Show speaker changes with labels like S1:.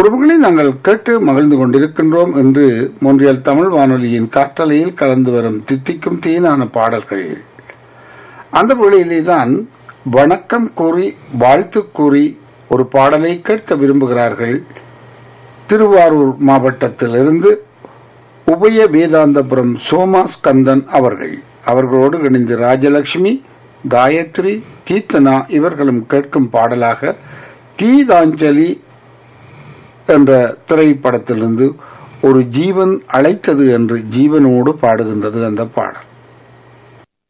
S1: உறவுகளை நாங்கள் கேட்டு மகிழ்ந்து கொண்டிருக்கின்றோம் என்று மொன்றியல் தமிழ் வானொலியின் காற்றலையில் கலந்து வரும் தித்திக்கும் தேனான பாடல்கள் அந்த வேளையிலே தான் வணக்கம் கூறி வாழ்த்து கூறி ஒரு பாடலை கேட்க விரும்புகிறார்கள் திருவாரூர் மாவட்டத்திலிருந்து உபய வேதாந்தபுரம் சோமா ஸ்கந்தன் அவர்கள் அவர்களோடு இணைந்து ராஜலட்சுமி காயத்ரி கீர்த்தனா இவர்களும் கேட்கும் பாடலாக கீதாஞ்சலி என்ற திரைப்படத்திலிருந்து ஒரு ஜீவன் அழைத்தது என்று ஜீவனோடு பாடுகின்றது அந்த பாடல்